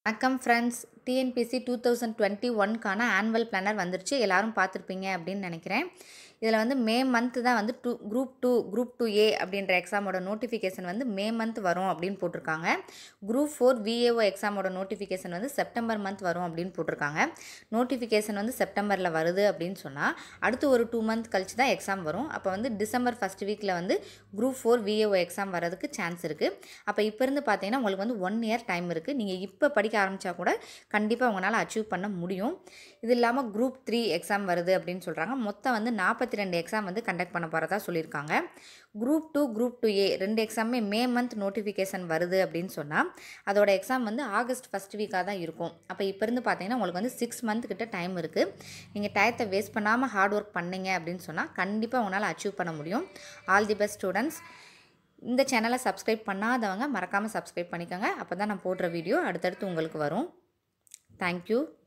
வணக்கம் friends TNPSC two thousand twenty ஒன்க்கான annual planner வந்துருச்சு எல்லாரும் பார்த்துருப்பீங்க அப்படின்னு நினைக்கிறேன் இதில் வந்து மே மந்த்து தான் வந்து two group two group two A அப்படின்ற எக்ஸாமோட நோட்டிஃபிகேஷன் வந்து மே மந்த் வரும் அப்படின்னு போட்டிருக்காங்க குரூப் ஃபோர் விஏஓ எக்ஸாமோட நோட்டிஃபிகேஷன் வந்து செப்டம்பர் மந்த் வரும் அப்படின்னு போட்டிருக்காங்க நோட்டிஃபிகேஷன் வந்து செப்டம்பரில் வருது அப்படின்னு சொன்னால் அடுத்து ஒரு டூ மந்த் கழிச்சு தான் எக்ஸாம் வரும் அப்போ வந்து டிசம்பர் ஃபஸ்ட் வீக்கில் வந்து குரூப் ஃபோர் விஏஓ எக்ஸாம் வரதுக்கு சான்ஸ் இருக்குது அப்போ இப்போ இருந்து பார்த்தீங்கன்னா உங்களுக்கு வந்து ஒன் இயர் டைம் இருக்குது நீங்கள் இப்போ படிக்க ஆரம்பித்தா கூட கண்டிப்பாக உங்களால் அச்சீவ் பண்ண முடியும் இது இல்லாமல் குரூப் த்ரீ எக்ஸாம் வருது அப்படின்னு சொல்கிறாங்க மொத்தம் வந்து நாற்பத்தி ரெண்டு எக்ஸாம் வந்து கண்டக்ட் பண்ண போகிறதா சொல்லியிருக்காங்க group two group two A ரெண்டு எக்ஸாமே மே மந்த் நோட்டிஃபிகேஷன் வருது அப்படின்னு சொன்னால் அதோட எக்ஸாம் வந்து ஆகஸ்ட் ஃபஸ்ட் வீக்காக தான் இருக்கும் அப்போ இப்போ இருந்து பார்த்தீங்கன்னா உங்களுக்கு வந்து சிக்ஸ் மந்த் கிட்ட டைம் இருக்குது நீங்கள் டயத்தை வேஸ்ட் பண்ணாமல் ஹார்ட் ஒர்க் பண்ணீங்க அப்படின்னு சொன்னால் கண்டிப்பாக உங்களால் அச்சீவ் பண்ண முடியும் ஆல் தி பெஸ்ட் ஸ்டூடெண்ட்ஸ் இந்த சேனலை சப்ஸ்கிரைப் பண்ணாதவங்க மறக்காமல் சப்ஸ்கிரைப் பண்ணிக்கோங்க அப்போ தான் நான் போடுற வீடியோ அடுத்தடுத்து உங்களுக்கு வரும் தேங்க்யூ